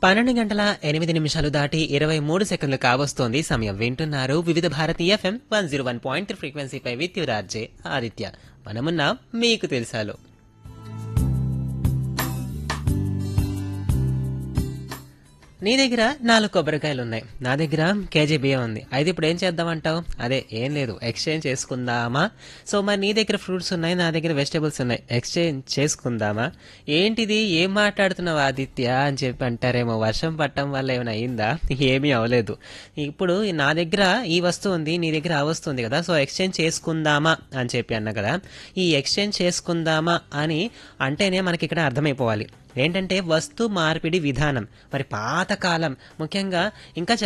పన్నెండు గంటల ఎనిమిది నిమిషాలు దాటి ఇరవై మూడు సెకండ్లు కావస్తోంది సమయం వింటున్నారు Vividh Bharati FM one zero one point ఫ్రీక్వెన్సీపై విద్యురార్జే ఆదిత్య మనమున్న మీకు తెలుసాలో నీ దగ్గర నాలుగు కొబ్బరికాయలు ఉన్నాయి నా దగ్గర కేజీ బియ్యం ఉంది అయితే ఇప్పుడు ఏం చేద్దామంటావు అదే ఏం లేదు ఎక్స్చేంజ్ చేసుకుందామా సో మరి నీ దగ్గర ఫ్రూట్స్ ఉన్నాయి నా దగ్గర వెజిటేబుల్స్ ఉన్నాయి ఎక్స్చేంజ్ చేసుకుందామా ఏంటిది ఏం మాట్లాడుతున్నావు ఆదిత్య అని చెప్పి అంటారేమో వర్షం పట్టడం వల్ల ఏమైనా అయిందా ఏమీ అవ్వలేదు ఇప్పుడు నా దగ్గర ఈ వస్తువు ఉంది నీ దగ్గర ఆ వస్తువు ఉంది కదా సో ఎక్స్చేంజ్ చేసుకుందామా అని చెప్పి అన్నా కదా ఈ ఎక్స్చేంజ్ చేసుకుందామా అని అంటేనే మనకి ఇక్కడ అర్థమైపోవాలి ఏంటంటే వస్తు మార్పిడి విధానం మరి పాతకాలం ముఖ్యంగా ఇంకా